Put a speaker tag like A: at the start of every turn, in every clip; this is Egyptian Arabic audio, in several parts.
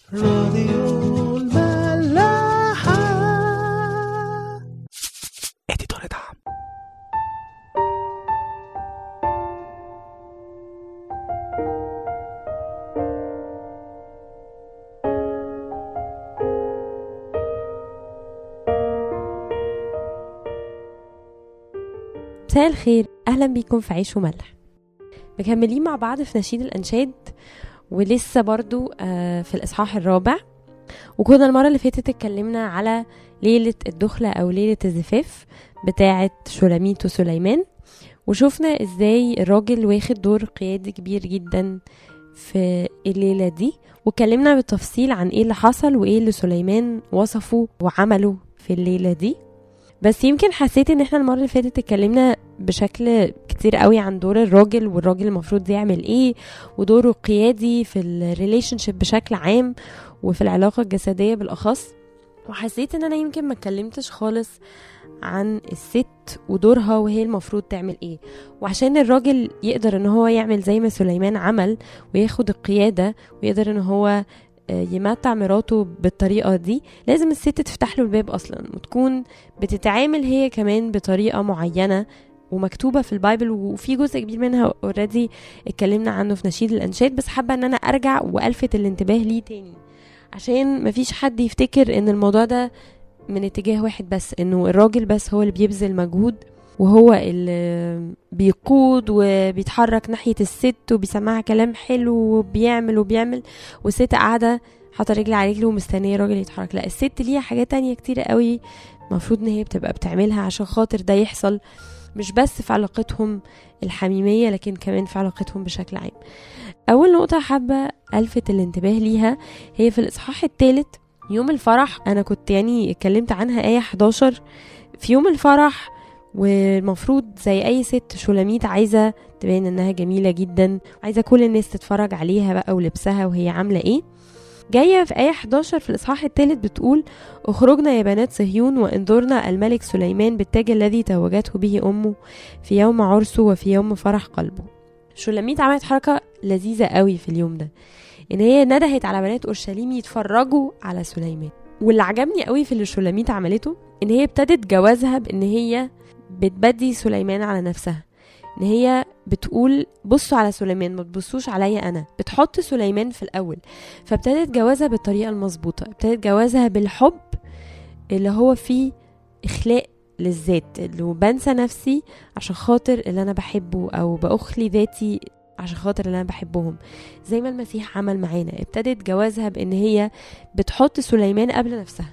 A: راديو الملاحة
B: اديتور دعم
C: مساء الخير اهلا بيكم في عيش وملح مكملين مع بعض في نشيد الانشاد ولسه برضو آه، في الاصحاح الرابع وكنا المره اللي فاتت اتكلمنا على ليله الدخله او ليله الزفاف بتاعه شولاميت وسليمان وشفنا ازاي الراجل واخد دور قيادي كبير جدا في الليله دي واتكلمنا بالتفصيل عن ايه اللي حصل وايه اللي سليمان وصفه وعمله في الليله دي بس يمكن حسيت ان احنا المره اللي فاتت اتكلمنا بشكل كتير قوي عن دور الراجل والراجل المفروض يعمل ايه ودوره القيادي في الريليشن شيب بشكل عام وفي العلاقه الجسديه بالاخص وحسيت ان انا يمكن ما اتكلمتش خالص عن الست ودورها وهي المفروض تعمل ايه وعشان الراجل يقدر ان هو يعمل زي ما سليمان عمل وياخد القياده ويقدر ان هو آه، يمتع مراته بالطريقه دي لازم الست تفتح له الباب اصلا وتكون بتتعامل هي كمان بطريقه معينه ومكتوبه في البايبل وفي جزء كبير منها اوريدي اتكلمنا عنه في نشيد الانشاد بس حابه ان انا ارجع والفت الانتباه ليه تاني عشان مفيش حد يفتكر ان الموضوع ده من اتجاه واحد بس انه الراجل بس هو اللي بيبذل مجهود وهو اللي بيقود وبيتحرك ناحية الست وبيسمعها كلام حلو وبيعمل وبيعمل والست قاعدة حاطة رجل على رجل ومستنية الراجل يتحرك لا الست ليها حاجات تانية كتير قوي المفروض ان هي بتبقى بتعملها عشان خاطر ده يحصل مش بس في علاقتهم الحميمية لكن كمان في علاقتهم بشكل عام أول نقطة حابة ألفت الانتباه ليها هي في الإصحاح الثالث يوم الفرح أنا كنت يعني اتكلمت عنها آية 11 في يوم الفرح والمفروض زي أي ست شولاميت عايزة تبين إنها جميلة جدا عايزة كل الناس تتفرج عليها بقى ولبسها وهي عاملة إيه جاية في آية 11 في الإصحاح الثالث بتقول اخرجنا يا بنات صهيون وانظرنا الملك سليمان بالتاج الذي توجته به أمه في يوم عرسه وفي يوم فرح قلبه شولاميت عملت حركة لذيذة قوي في اليوم ده إن هي ندهت على بنات أورشليم يتفرجوا على سليمان واللي عجبني قوي في اللي شولاميت عملته إن هي ابتدت جوازها بإن هي بتبدي سليمان على نفسها ان هي بتقول بصوا على سليمان ما تبصوش عليا انا بتحط سليمان في الاول فابتدت جوازها بالطريقه المظبوطه ابتدت جوازها بالحب اللي هو فيه اخلاء للذات اللي هو بنسى نفسي عشان خاطر اللي انا بحبه او باخلي ذاتي عشان خاطر اللي انا بحبهم زي ما المسيح عمل معانا ابتدت جوازها بان هي بتحط سليمان قبل نفسها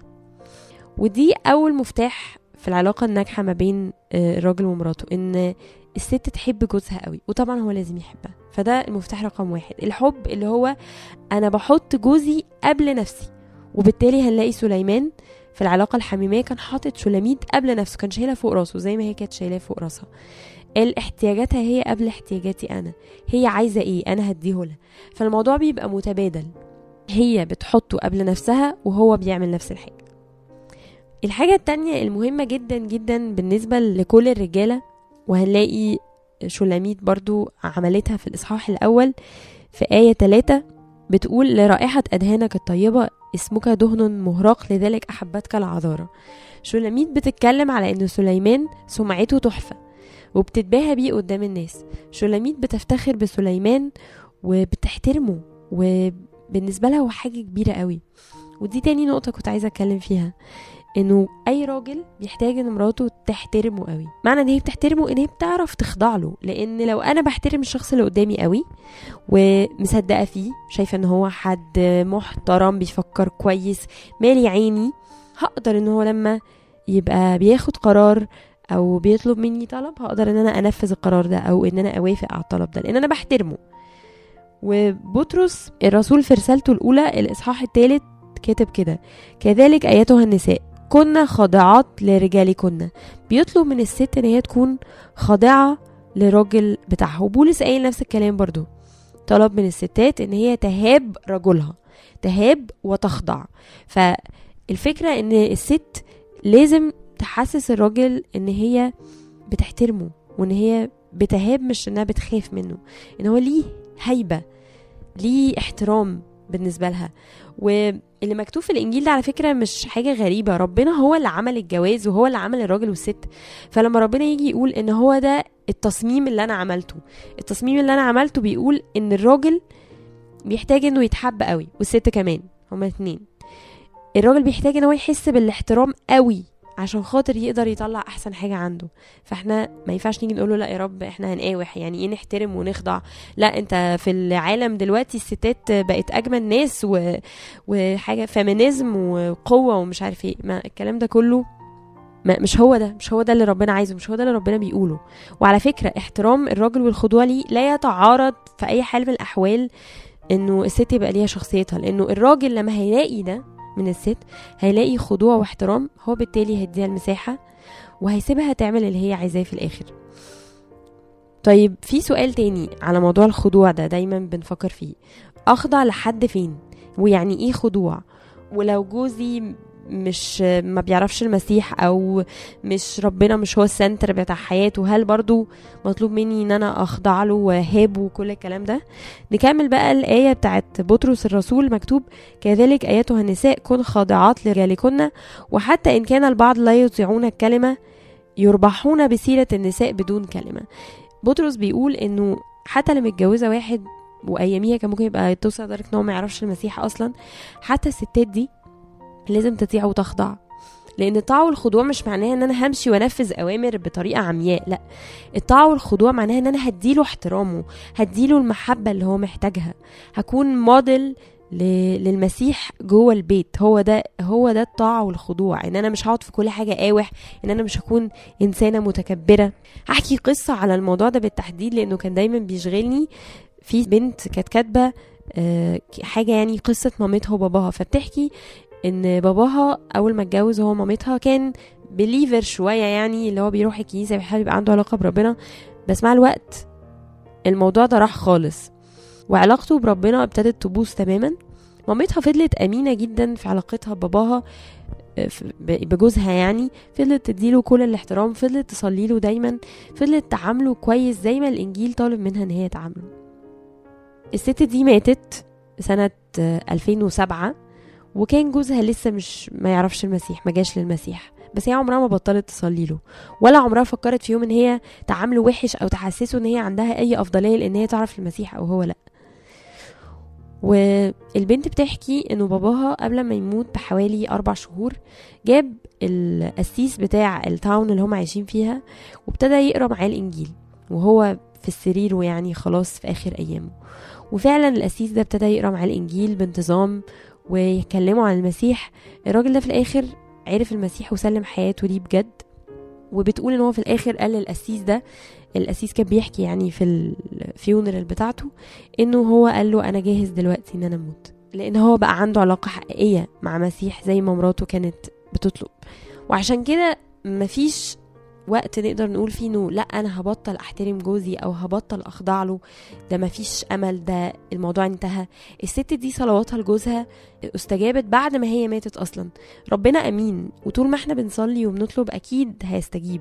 C: ودي اول مفتاح في العلاقة الناجحة ما بين آه، الراجل ومراته ان الست تحب جوزها قوي وطبعا هو لازم يحبها فده المفتاح رقم واحد الحب اللي هو انا بحط جوزي قبل نفسي وبالتالي هنلاقي سليمان في العلاقة الحميمية كان حاطط شلاميت قبل نفسه كان شايلها فوق راسه زي ما هي كانت شايلاه فوق راسها قال احتياجاتها هي قبل احتياجاتي انا هي عايزة ايه انا هديه لها فالموضوع بيبقى متبادل هي بتحطه قبل نفسها وهو بيعمل نفس الحاجة الحاجة التانية المهمة جدا جدا بالنسبة لكل الرجالة وهنلاقي شولاميت برضو عملتها في الإصحاح الأول في آية 3 بتقول لرائحة أدهانك الطيبة اسمك دهن مهراق لذلك أحبتك العذارى شولاميت بتتكلم على أن سليمان سمعته تحفة وبتتباهى بيه قدام الناس شولاميت بتفتخر بسليمان وبتحترمه وبالنسبة لها هو حاجة كبيرة قوي ودي تاني نقطة كنت عايزة أتكلم فيها انه اي راجل بيحتاج ان مراته تحترمه قوي معنى ان هي بتحترمه ان هي بتعرف تخضع له لان لو انا بحترم الشخص اللي قدامي قوي ومصدقه فيه شايفه ان هو حد محترم بيفكر كويس مالي عيني هقدر ان هو لما يبقى بياخد قرار او بيطلب مني طلب هقدر ان انا انفذ القرار ده او ان انا اوافق على الطلب ده لان انا بحترمه وبطرس الرسول في رسالته الاولى الاصحاح الثالث كاتب كده كذلك ايتها النساء كنا خاضعات لرجالكن بيطلب من الست ان هي تكون خاضعة للراجل بتاعها وبولس قايل نفس الكلام برضو طلب من الستات ان هي تهاب رجلها تهاب وتخضع فالفكرة ان الست لازم تحسس الراجل ان هي بتحترمه وان هي بتهاب مش انها بتخاف منه ان هو ليه هيبة ليه احترام بالنسبه لها واللي مكتوب في الانجيل ده على فكره مش حاجه غريبه ربنا هو اللي عمل الجواز وهو اللي عمل الراجل والست فلما ربنا يجي يقول ان هو ده التصميم اللي انا عملته التصميم اللي انا عملته بيقول ان الراجل بيحتاج انه يتحب قوي والست كمان هما اتنين الراجل بيحتاج ان هو يحس بالاحترام قوي عشان خاطر يقدر يطلع احسن حاجه عنده فاحنا ما ينفعش نيجي نقول له لا يا رب احنا هنقاوح يعني ايه نحترم ونخضع لا انت في العالم دلوقتي الستات بقت اجمل ناس و... وحاجه فيمينيزم وقوه ومش عارف ايه ما الكلام ده كله ما مش هو ده مش هو ده اللي ربنا عايزه مش هو ده اللي ربنا بيقوله وعلى فكره احترام الراجل والخضوع ليه لا يتعارض في اي حال من الاحوال انه الست يبقى ليها شخصيتها لانه الراجل لما هيلاقي ده من الست هيلاقي خضوع واحترام هو بالتالي هيديها المساحة وهيسيبها تعمل اللي هي عايزاه في الآخر طيب في سؤال تاني على موضوع الخضوع ده دايما بنفكر فيه أخضع لحد فين ويعني إيه خضوع ولو جوزي مش ما بيعرفش المسيح او مش ربنا مش هو السنتر بتاع حياته هل برضو مطلوب مني ان انا اخضع له وهاب وكل الكلام ده نكمل بقى الايه بتاعت بطرس الرسول مكتوب كذلك ايتها النساء كن خاضعات لرجالكن وحتى ان كان البعض لا يطيعون الكلمه يربحون بسيره النساء بدون كلمه بطرس بيقول انه حتى لما متجوزه واحد واياميها كان ممكن يبقى توصل لدرجه ان هو ما يعرفش المسيح اصلا حتى الستات دي لازم تطيع وتخضع لان الطاعه والخضوع مش معناها ان انا همشي وانفذ اوامر بطريقه عمياء لا الطاعه والخضوع معناها ان انا هديله احترامه هديله المحبه اللي هو محتاجها هكون موديل للمسيح جوه البيت هو ده هو ده الطاعه والخضوع ان انا مش هقعد في كل حاجه قاوح ان انا مش هكون انسانه متكبره هحكي قصه على الموضوع ده بالتحديد لانه كان دايما بيشغلني في بنت كانت كاتبه آه، حاجه يعني قصه مامتها وباباها فبتحكي ان باباها اول ما اتجوز هو مامتها كان بليفر شويه يعني اللي هو بيروح الكنيسه بيحاول يبقى عنده علاقه بربنا بس مع الوقت الموضوع ده راح خالص وعلاقته بربنا ابتدت تبوظ تماما مامتها فضلت امينه جدا في علاقتها بباباها آه، بجوزها يعني فضلت تديله كل الاحترام فضلت تصلي له دايما فضلت تعامله كويس زي ما الانجيل طالب منها ان هي تعامله الست دي ماتت سنة 2007 وكان جوزها لسه مش ما يعرفش المسيح ما جاش للمسيح بس هي عمرها ما بطلت تصلي له ولا عمرها فكرت في يوم ان هي تعامله وحش او تحسسه ان هي عندها اي افضليه لان هي تعرف المسيح او هو لا والبنت بتحكي انه باباها قبل ما يموت بحوالي اربع شهور جاب القسيس بتاع التاون اللي هم عايشين فيها وابتدى يقرا معاه الانجيل وهو في السرير ويعني خلاص في اخر ايامه وفعلا القسيس ده ابتدى يقرا معاه الانجيل بانتظام ويكلموا عن المسيح الراجل ده في الاخر عرف المسيح وسلم حياته ليه بجد وبتقول ان هو في الاخر قال للقسيس ده القسيس كان بيحكي يعني في الفيونرال بتاعته انه هو قال له انا جاهز دلوقتي ان انا اموت لان هو بقى عنده علاقه حقيقيه مع مسيح زي ما مراته كانت بتطلب وعشان كده مفيش وقت نقدر نقول فيه انه لا انا هبطل احترم جوزي او هبطل اخضع له ده مفيش امل ده الموضوع انتهى الست دي صلواتها لجوزها استجابت بعد ما هي ماتت اصلا ربنا امين وطول ما احنا بنصلي وبنطلب اكيد هيستجيب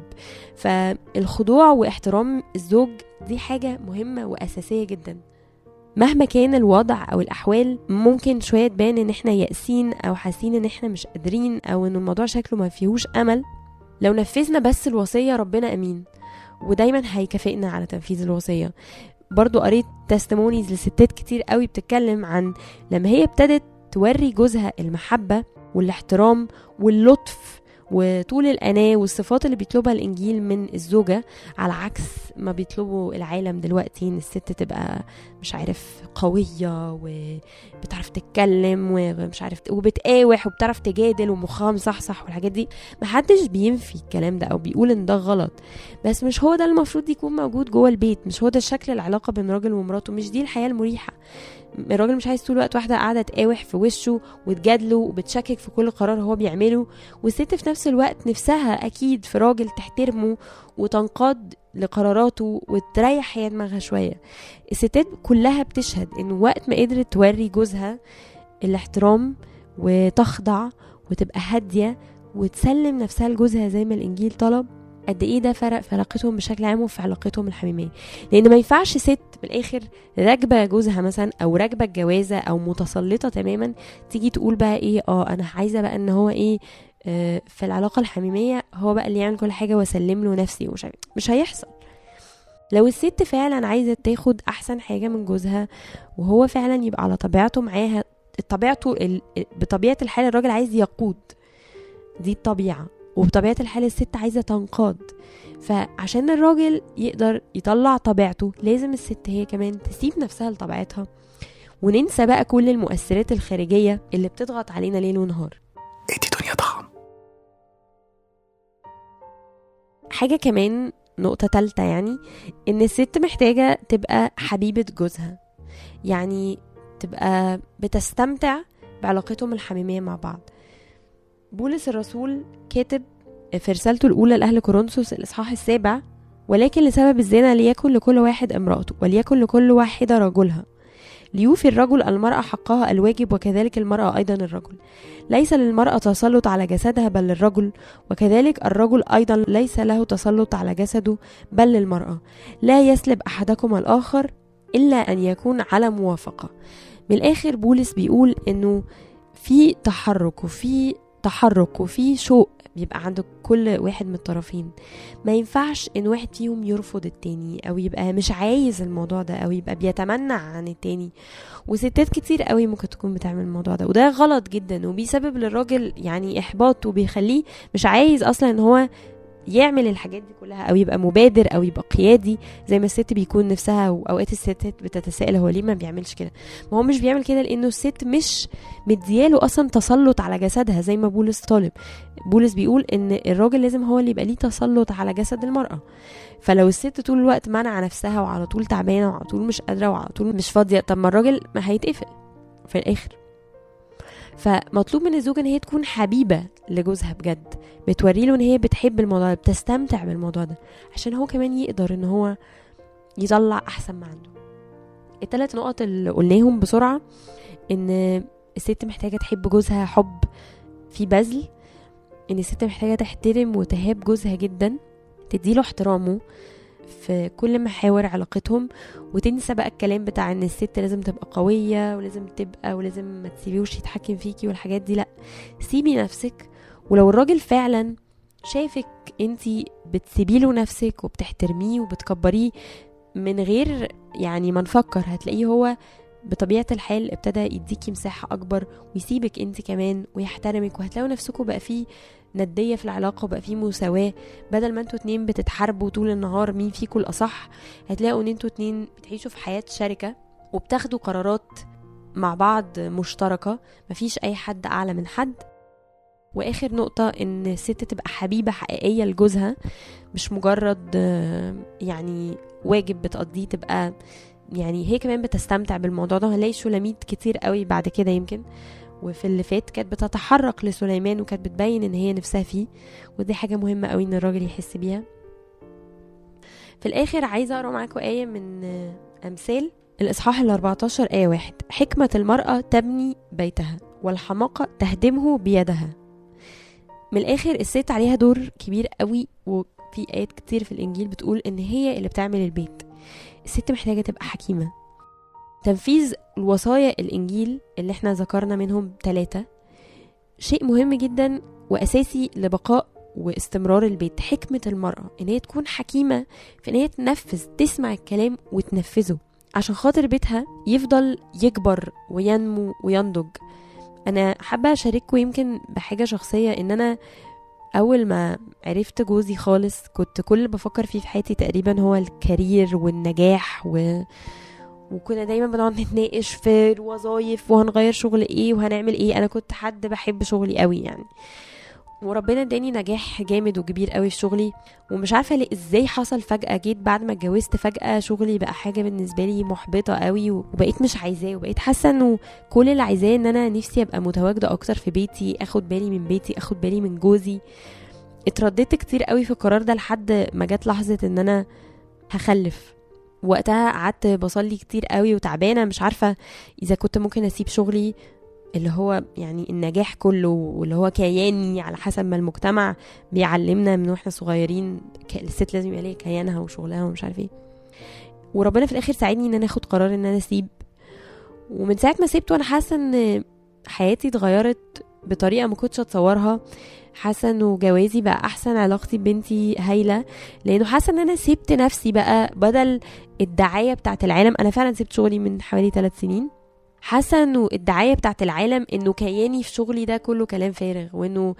C: فالخضوع واحترام الزوج دي حاجه مهمه واساسيه جدا مهما كان الوضع او الاحوال ممكن شويه تبان ان احنا يائسين او حاسين ان احنا مش قادرين او ان الموضوع شكله ما فيهوش امل لو نفذنا بس الوصية ربنا أمين ودايما هيكافئنا على تنفيذ الوصية برضو قريت تستمونيز لستات كتير قوي بتتكلم عن لما هي ابتدت توري جوزها المحبة والاحترام واللطف وطول الأناة والصفات اللي بيطلبها الإنجيل من الزوجة على عكس ما بيطلبوا العالم دلوقتي إن الست تبقى مش عارف قوية وبتعرف تتكلم ومش عارف وبتقاوح وبتعرف تجادل ومخها مصحصح والحاجات دي محدش بينفي الكلام ده أو بيقول إن ده غلط بس مش هو ده المفروض يكون موجود جوه البيت مش هو ده شكل العلاقة بين راجل ومراته مش دي الحياة المريحة الراجل مش عايز طول الوقت واحده قاعده تقاوح في وشه وتجادله وبتشكك في كل قرار هو بيعمله والست في نفس الوقت نفسها اكيد في راجل تحترمه وتنقاد لقراراته وتريح هي دماغها شويه الستات كلها بتشهد ان وقت ما قدرت توري جوزها الاحترام وتخضع وتبقى هاديه وتسلم نفسها لجوزها زي ما الانجيل طلب قد ايه ده فرق في علاقتهم بشكل عام وفي علاقتهم الحميميه لان ما ينفعش ست بالاخر راكبه جوزها مثلا او راكبه الجوازه او متسلطه تماما تيجي تقول بقى ايه اه انا عايزه بقى ان هو ايه آه، في العلاقه الحميميه هو بقى اللي يعمل كل حاجه واسلم له نفسي ومش عارف- مش هيحصل لو الست فعلا عايزه تاخد احسن حاجه من جوزها وهو فعلا يبقى على طبيعته معاها طبيعته ال... بطبيعه الحال الراجل عايز يقود دي الطبيعه وبطبيعه الحال الست عايزه تنقاد فعشان الراجل يقدر يطلع طبيعته لازم الست هي كمان تسيب نفسها لطبيعتها وننسى بقى كل المؤثرات الخارجيه اللي بتضغط علينا ليل ونهار
A: ادي دنيا طعم
C: حاجة كمان نقطة تالتة يعني إن الست محتاجة تبقى حبيبة جوزها يعني تبقى بتستمتع بعلاقتهم الحميمية مع بعض بولس الرسول كاتب في رسالته الأولى لأهل كورنثوس الإصحاح السابع ولكن لسبب الزنا ليكن لكل واحد امرأته وليكن لكل واحدة رجلها ليوفي الرجل المرأة حقها الواجب وكذلك المرأة أيضا الرجل ليس للمرأة تسلط على جسدها بل للرجل وكذلك الرجل أيضا ليس له تسلط على جسده بل للمرأة لا يسلب أحدكم الآخر إلا أن يكون على موافقة من الآخر بولس بيقول إنه في تحرك وفي تحرك وفي شوق بيبقى عند كل واحد من الطرفين ما ينفعش ان واحد فيهم يرفض التاني او يبقى مش عايز الموضوع ده او يبقى بيتمنع عن التاني وستات كتير قوي ممكن تكون بتعمل الموضوع ده وده غلط جدا وبيسبب للراجل يعني احباط وبيخليه مش عايز اصلا ان هو يعمل الحاجات دي كلها او يبقى مبادر او يبقى قيادي زي ما الست بيكون نفسها واوقات الستات بتتساءل هو ليه ما بيعملش كده ما هو مش بيعمل كده لانه الست مش مدياله اصلا تسلط على جسدها زي ما بولس طالب بولس بيقول ان الراجل لازم هو اللي يبقى ليه تسلط على جسد المراه فلو الست طول الوقت منع نفسها وعلى طول تعبانه وعلى طول مش قادره وعلى طول مش فاضيه طب ما الراجل ما هيتقفل في الاخر فمطلوب من الزوجة ان هي تكون حبيبة لجوزها بجد بتوري له ان هي بتحب الموضوع ده بتستمتع بالموضوع ده عشان هو كمان يقدر ان هو يطلع احسن ما عنده الثلاث نقط اللي قلناهم بسرعة ان الست محتاجة تحب جوزها حب في بذل ان الست محتاجة تحترم وتهاب جوزها جدا تديله احترامه في كل محاور علاقتهم وتنسى بقى الكلام بتاع ان الست لازم تبقى قوية ولازم تبقى ولازم ما تسيبيهوش يتحكم فيكي والحاجات دي لا سيبي نفسك ولو الراجل فعلا شايفك انتي بتسيبيله نفسك وبتحترميه وبتكبريه من غير يعني ما نفكر هتلاقيه هو بطبيعة الحال ابتدى يديكي مساحة أكبر ويسيبك انت كمان ويحترمك وهتلاقوا نفسكم بقى فيه ندية في العلاقة وبقى فيه مساواة بدل ما انتوا اتنين بتتحاربوا طول النهار مين فيكم الأصح هتلاقوا ان انتوا اتنين بتعيشوا في حياة شركة وبتاخدوا قرارات مع بعض مشتركة مفيش أي حد أعلى من حد واخر نقطة ان الست تبقى حبيبة حقيقية لجوزها مش مجرد آه، يعني واجب بتقضيه تبقى يعني هي كمان بتستمتع بالموضوع ده هنلاقي شولاميت كتير قوي بعد كده يمكن وفي اللي فات كانت بتتحرك لسليمان وكانت بتبين ان هي نفسها فيه ودي حاجة مهمة قوي ان الراجل يحس بيها في الاخر عايزة اقرا معاكم آية من آه، امثال الاصحاح ال 14 آية واحد حكمة المرأة تبني بيتها والحماقة تهدمه بيدها من الاخر الست عليها دور كبير قوي وفي ايات كتير في الانجيل بتقول ان هي اللي بتعمل البيت الست محتاجه تبقى حكيمه تنفيذ الوصايا الانجيل اللي احنا ذكرنا منهم ثلاثه شيء مهم جدا واساسي لبقاء واستمرار البيت حكمه المراه ان هي تكون حكيمه في ان هي تنفذ تسمع الكلام وتنفذه عشان خاطر بيتها يفضل يكبر وينمو وينضج انا حابه اشارككم يمكن بحاجه شخصيه ان انا اول ما عرفت جوزي خالص كنت كل اللي بفكر فيه في حياتي تقريبا هو الكارير والنجاح و... وكنا دايما بنقعد نتناقش في الوظايف وهنغير شغل ايه وهنعمل ايه انا كنت حد بحب شغلي قوي يعني وربنا اداني نجاح جامد وكبير قوي في شغلي ومش عارفه ليه ازاي حصل فجاه جيت بعد ما اتجوزت فجاه شغلي بقى حاجه بالنسبه لي محبطه قوي وبقيت مش عايزاه وبقيت حاسه انه كل اللي عايزاه ان انا نفسي ابقى متواجده اكتر في بيتي اخد بالي من بيتي اخد بالي من جوزي اترددت كتير قوي في القرار ده لحد ما جت لحظه ان انا هخلف وقتها قعدت بصلي كتير قوي وتعبانه مش عارفه اذا كنت ممكن اسيب شغلي اللي هو يعني النجاح كله واللي هو كياني على حسب ما المجتمع بيعلمنا من واحنا صغيرين ك- الست لازم يبقى ليها كيانها وشغلها ومش عارف ايه وربنا في الاخر ساعدني ان انا اخد قرار ان انا اسيب ومن ساعه ما سبت وانا حاسه ان حياتي اتغيرت بطريقه ما كنتش اتصورها حاسه انه جوازي بقى احسن علاقتي ببنتي هايله لانه حاسه ان انا سبت نفسي بقى بدل الدعايه بتاعت العالم انا فعلا سبت شغلي من حوالي ثلاث سنين حاسه انه الدعايه بتاعت العالم انه كياني في شغلي ده كله كلام فارغ وانه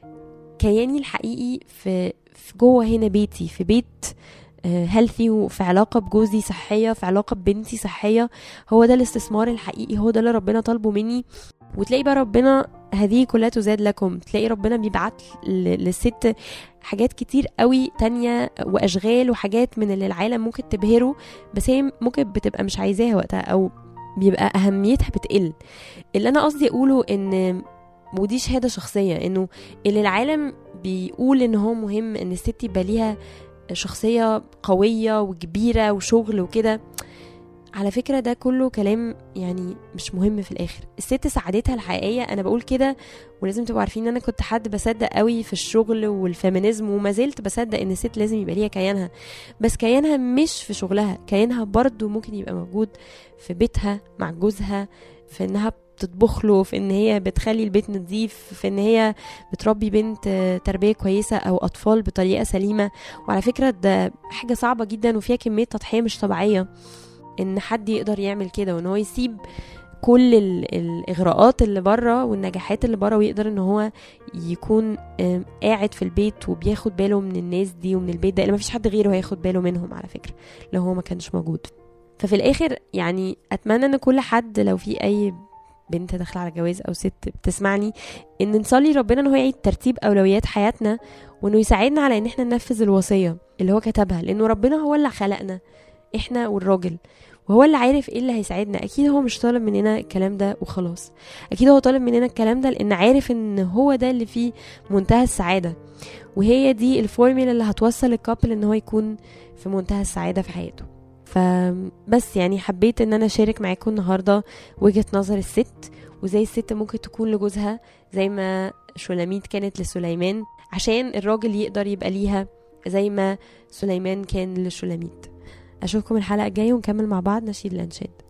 C: كياني الحقيقي في في جوه هنا بيتي في بيت هيلثي وفي علاقة بجوزي صحية في علاقة ببنتي صحية هو ده الاستثمار الحقيقي هو ده اللي ربنا طالبه مني وتلاقي بقى ربنا هذه كلها تزاد لكم تلاقي ربنا بيبعت ل- للست حاجات كتير قوي تانية وأشغال وحاجات من اللي العالم ممكن تبهره بس هي ممكن بتبقى مش عايزاها وقتها أو بيبقى أهميتها بتقل اللي أنا قصدي أقوله إن ودي شهادة شخصية إنه اللي العالم بيقول إن هو مهم إن الست يبقى ليها شخصية قوية وكبيرة وشغل وكده على فكرة ده كله كلام يعني مش مهم في الآخر الست سعادتها الحقيقية أنا بقول كده ولازم تبقوا عارفين إن أنا كنت حد بصدق قوي في الشغل والفيمينيزم وما زلت بصدق إن الست لازم يبقى ليها كيانها بس كيانها مش في شغلها كيانها برضو ممكن يبقى موجود في بيتها مع جوزها في إنها بتطبخ له في ان هي بتخلي البيت نظيف في ان هي بتربي بنت آه، تربيه كويسه او اطفال بطريقه سليمه وعلى فكره ده حاجه صعبه جدا وفيها كميه تضحيه مش طبيعيه ان حد يقدر يعمل كده وان هو يسيب كل ال- الاغراءات اللي بره والنجاحات اللي بره ويقدر ان هو يكون آم، قاعد في البيت وبياخد باله من الناس دي ومن البيت ده اللي مفيش حد غيره هياخد باله منهم على فكره لو هو ما كانش موجود ففي الاخر يعني اتمنى ان كل حد لو في اي بنت داخله على جواز او ست بتسمعني ان نصلي ربنا ان هو يعيد ترتيب اولويات حياتنا وانه يساعدنا على ان احنا ننفذ الوصيه اللي هو كتبها لانه ربنا هو اللي خلقنا احنا والراجل وهو اللي عارف ايه اللي هيساعدنا اكيد هو مش طالب مننا الكلام ده وخلاص اكيد هو طالب مننا الكلام ده لان عارف ان هو ده اللي فيه منتهى السعاده وهي دي الفورميلا اللي هتوصل الكابل ان هو يكون في منتهى السعاده في حياته فبس يعني حبيت ان انا اشارك معاكم النهارده وجهه نظر الست وزي الست ممكن تكون لجوزها زي ما شولاميت كانت لسليمان عشان الراجل يقدر يبقى ليها زي ما سليمان كان لشولاميت اشوفكم الحلقه الجايه ونكمل مع بعض نشيد الانشاد